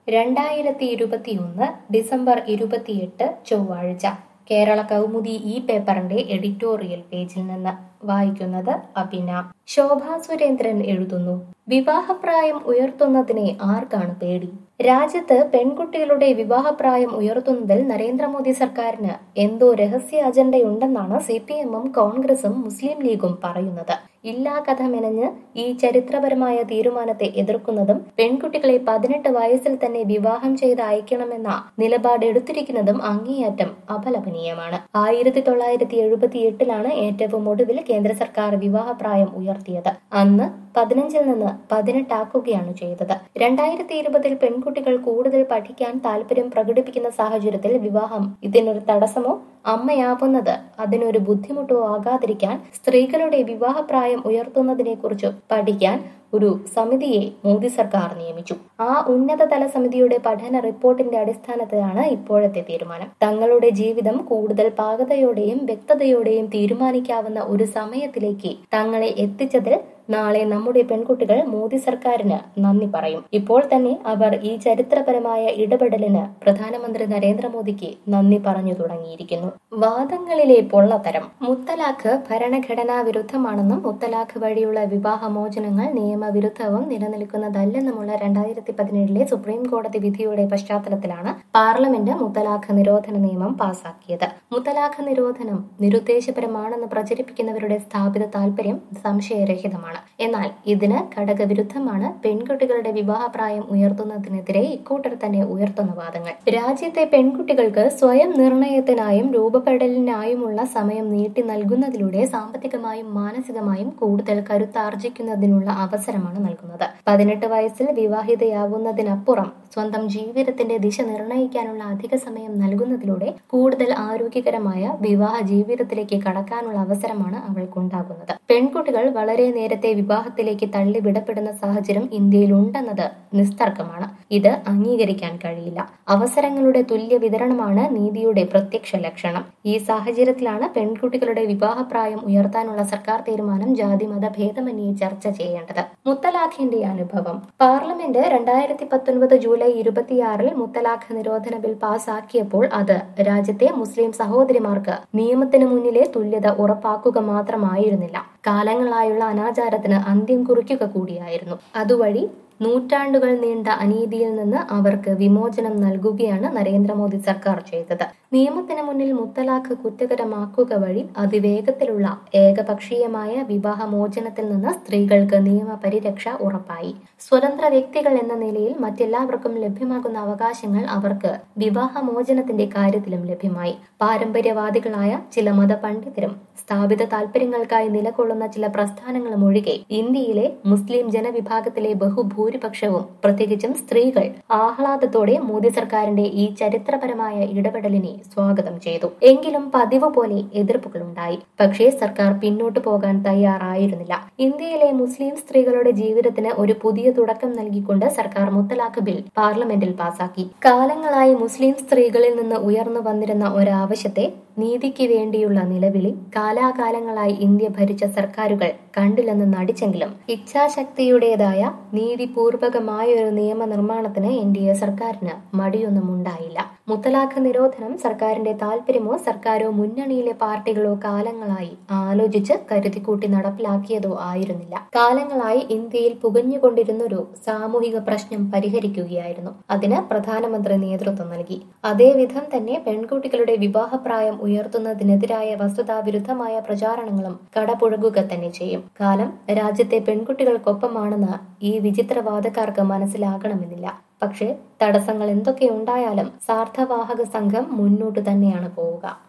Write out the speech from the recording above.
രണ്ടായിരത്തി ഇരുപത്തിയൊന്ന് ഡിസംബർ ഇരുപത്തിയെട്ട് ചൊവ്വാഴ്ച കേരള കൗമുദി ഈ പേപ്പറിന്റെ എഡിറ്റോറിയൽ പേജിൽ നിന്ന് വായിക്കുന്നത് അഭിന ശോഭാ സുരേന്ദ്രൻ എഴുതുന്നു വിവാഹപ്രായം ഉയർത്തുന്നതിനെ ആർക്കാണ് പേടി രാജ്യത്ത് പെൺകുട്ടികളുടെ വിവാഹപ്രായം ഉയർത്തുന്നതിൽ നരേന്ദ്രമോദി സർക്കാരിന് എന്തോ രഹസ്യ അജണ്ടയുണ്ടെന്നാണ് സി പി എമ്മും കോൺഗ്രസും മുസ്ലിം ലീഗും പറയുന്നത് ഇല്ലാ കഥ മെനഞ്ഞ് ഈ ചരിത്രപരമായ തീരുമാനത്തെ എതിർക്കുന്നതും പെൺകുട്ടികളെ പതിനെട്ട് വയസ്സിൽ തന്നെ വിവാഹം ചെയ്ത് അയക്കണമെന്ന നിലപാട് എടുത്തിരിക്കുന്നതും അങ്ങേയറ്റം അപലപനീയമാണ് ആയിരത്തി തൊള്ളായിരത്തി എഴുപത്തി എട്ടിലാണ് ഏറ്റവും ഒടുവിൽ കേന്ദ്ര സർക്കാർ വിവാഹപ്രായം ഉയർത്തിയത് അന്ന് പതിനഞ്ചിൽ നിന്ന് പതിനെട്ടാക്കുകയാണ് ചെയ്തത് രണ്ടായിരത്തി ഇരുപതിൽ പെൺകുട്ടികൾ കൂടുതൽ പഠിക്കാൻ താല്പര്യം പ്രകടിപ്പിക്കുന്ന സാഹചര്യത്തിൽ വിവാഹം ഇതിനൊരു തടസ്സമോ അമ്മയാവുന്നത് അതിനൊരു ബുദ്ധിമുട്ടോ ആകാതിരിക്കാൻ സ്ത്രീകളുടെ വിവാഹപ്രായം ഉയർത്തുന്നതിനെ കുറിച്ച് പഠിക്കാൻ ഒരു സമിതിയെ മോദി സർക്കാർ നിയമിച്ചു ആ ഉന്നതതല സമിതിയുടെ പഠന റിപ്പോർട്ടിന്റെ അടിസ്ഥാനത്തിലാണ് ഇപ്പോഴത്തെ തീരുമാനം തങ്ങളുടെ ജീവിതം കൂടുതൽ പാകതയോടെയും വ്യക്തതയോടെയും തീരുമാനിക്കാവുന്ന ഒരു സമയത്തിലേക്ക് തങ്ങളെ എത്തിച്ചതിൽ നാളെ നമ്മുടെ പെൺകുട്ടികൾ മോദി സർക്കാരിന് നന്ദി പറയും ഇപ്പോൾ തന്നെ അവർ ഈ ചരിത്രപരമായ ഇടപെടലിന് പ്രധാനമന്ത്രി നരേന്ദ്രമോദിക്ക് നന്ദി പറഞ്ഞു തുടങ്ങിയിരിക്കുന്നു വാദങ്ങളിലെ പൊള്ളത്തരം മുത്തലാഖ് ഭരണഘടനാ വിരുദ്ധമാണെന്നും മുത്തലാഖ് വഴിയുള്ള വിവാഹമോചനങ്ങൾ നിയമവിരുദ്ധവും നിലനിൽക്കുന്നതല്ലെന്നുമുള്ള രണ്ടായിരത്തി പതിനേഴിലെ സുപ്രീം കോടതി വിധിയുടെ പശ്ചാത്തലത്തിലാണ് പാർലമെന്റ് മുത്തലാഖ് നിരോധന നിയമം പാസാക്കിയത് മുത്തലാഖ് നിരോധനം നിരുദ്ദേശപരമാണെന്ന് പ്രചരിപ്പിക്കുന്നവരുടെ സ്ഥാപിത താൽപര്യം സംശയരഹിതമാണ് എന്നാൽ ഇതിന് ഘടകവിരുദ്ധമാണ് പെൺകുട്ടികളുടെ വിവാഹപ്രായം ഉയർത്തുന്നതിനെതിരെ ഇക്കൂട്ടർ തന്നെ ഉയർത്തുന്ന വാദങ്ങൾ രാജ്യത്തെ പെൺകുട്ടികൾക്ക് സ്വയം നിർണയത്തിനായും രൂപപ്പെടലിനായുമുള്ള സമയം നീട്ടി നൽകുന്നതിലൂടെ സാമ്പത്തികമായും മാനസികമായും കൂടുതൽ കരുത്താർജിക്കുന്നതിനുള്ള അവസരമാണ് നൽകുന്നത് പതിനെട്ട് വയസ്സിൽ വിവാഹിതയാവുന്നതിനപ്പുറം സ്വന്തം ജീവിതത്തിന്റെ ദിശ നിർണയിക്കാനുള്ള അധിക സമയം നൽകുന്നതിലൂടെ കൂടുതൽ ആരോഗ്യകരമായ വിവാഹ ജീവിതത്തിലേക്ക് കടക്കാനുള്ള അവസരമാണ് അവൾക്കുണ്ടാകുന്നത് പെൺകുട്ടികൾ വളരെ നേരത്തെ വിവാഹത്തിലേക്ക് തള്ളിവിടപ്പെടുന്ന സാഹചര്യം ഇന്ത്യയിൽ ഉണ്ടെന്നത് നിസ്തർക്കമാണ് ഇത് അംഗീകരിക്കാൻ കഴിയില്ല അവസരങ്ങളുടെ തുല്യ വിതരണമാണ് നീതിയുടെ പ്രത്യക്ഷ ലക്ഷണം ഈ സാഹചര്യത്തിലാണ് പെൺകുട്ടികളുടെ വിവാഹപ്രായം ഉയർത്താനുള്ള സർക്കാർ തീരുമാനം ജാതി മത ഭേദമന്യേ ചർച്ച ചെയ്യേണ്ടത് മുത്തലാഖിന്റെ അനുഭവം പാർലമെന്റ് രണ്ടായിരത്തി പത്തൊൻപത് ജൂലൈ ഇരുപത്തിയാറിൽ മുത്തലാഖ് നിരോധന ബിൽ പാസാക്കിയപ്പോൾ അത് രാജ്യത്തെ മുസ്ലിം സഹോദരിമാർക്ക് നിയമത്തിന് മുന്നിലെ തുല്യത ഉറപ്പാക്കുക മാത്രമായിരുന്നില്ല കാലങ്ങളായുള്ള അനാചാരത്തിന് അന്ത്യം കുറിക്കുക കൂടിയായിരുന്നു അതുവഴി നൂറ്റാണ്ടുകൾ നീണ്ട അനീതിയിൽ നിന്ന് അവർക്ക് വിമോചനം നൽകുകയാണ് നരേന്ദ്രമോദി സർക്കാർ ചെയ്തത് നിയമത്തിന് മുന്നിൽ മുത്തലാഖ് കുറ്റകരമാക്കുക വഴി അതിവേഗത്തിലുള്ള ഏകപക്ഷീയമായ വിവാഹമോചനത്തിൽ നിന്ന് സ്ത്രീകൾക്ക് നിയമപരിരക്ഷ ഉറപ്പായി സ്വതന്ത്ര വ്യക്തികൾ എന്ന നിലയിൽ മറ്റെല്ലാവർക്കും ലഭ്യമാകുന്ന അവകാശങ്ങൾ അവർക്ക് വിവാഹമോചനത്തിന്റെ കാര്യത്തിലും ലഭ്യമായി പാരമ്പര്യവാദികളായ ചില മതപണ്ഡിതരും സ്ഥാപിത താൽപര്യങ്ങൾക്കായി നിലകൊള്ളുന്ന ചില പ്രസ്ഥാനങ്ങളും ഒഴികെ ഇന്ത്യയിലെ മുസ്ലിം ജനവിഭാഗത്തിലെ ബഹുഭൂരിപക്ഷവും പ്രത്യേകിച്ചും സ്ത്രീകൾ ആഹ്ലാദത്തോടെ മോദി സർക്കാരിന്റെ ഈ ചരിത്രപരമായ ഇടപെടലിനെ സ്വാഗതം ചെയ്തു എങ്കിലും പതിവ് പോലെ എതിർപ്പുകളുണ്ടായി പക്ഷേ സർക്കാർ പിന്നോട്ടു പോകാൻ തയ്യാറായിരുന്നില്ല ഇന്ത്യയിലെ മുസ്ലിം സ്ത്രീകളുടെ ജീവിതത്തിന് ഒരു പുതിയ തുടക്കം നൽകിക്കൊണ്ട് സർക്കാർ മുത്തലാഖ് ബിൽ പാർലമെന്റിൽ പാസാക്കി കാലങ്ങളായി മുസ്ലിം സ്ത്രീകളിൽ നിന്ന് ഉയർന്നു വന്നിരുന്ന ഒരാവശ്യത്തെ നീതിക്ക് വേണ്ടിയുള്ള നിലവിളി കാലാകാലങ്ങളായി ഇന്ത്യ ഭരിച്ച സർക്കാരുകൾ കണ്ടില്ലെന്ന് നടിച്ചെങ്കിലും ഇച്ഛാശക്തിയുടേതായ നീതിപൂർവകമായ ഒരു നിയമനിർമ്മാണത്തിന് എൻ ഡി എ സർക്കാരിന് മടിയൊന്നും ഉണ്ടായില്ല മുത്തലാഖ് നിരോധനം സർക്കാരിന്റെ താല്പര്യമോ സർക്കാരോ മുന്നണിയിലെ പാർട്ടികളോ കാലങ്ങളായി ആലോചിച്ച് കരുതിക്കൂട്ടി നടപ്പിലാക്കിയതോ ആയിരുന്നില്ല കാലങ്ങളായി ഇന്ത്യയിൽ പുകഞ്ഞുകൊണ്ടിരുന്നൊരു സാമൂഹിക പ്രശ്നം പരിഹരിക്കുകയായിരുന്നു അതിന് പ്രധാനമന്ത്രി നേതൃത്വം നൽകി അതേവിധം തന്നെ പെൺകുട്ടികളുടെ വിവാഹപ്രായം ഉയർത്തുന്നതിനെതിരായ വസ്തുതാവിരുദ്ധമായ പ്രചാരണങ്ങളും കടപുഴകുക തന്നെ ചെയ്യും കാലം രാജ്യത്തെ പെൺകുട്ടികൾക്കൊപ്പമാണെന്ന് ഈ വിചിത്രവാദക്കാർക്ക് മനസ്സിലാകണമെന്നില്ല പക്ഷേ തടസ്സങ്ങൾ എന്തൊക്കെയുണ്ടായാലും സാർത്ഥവാഹക സംഘം മുന്നോട്ട് തന്നെയാണ് പോവുക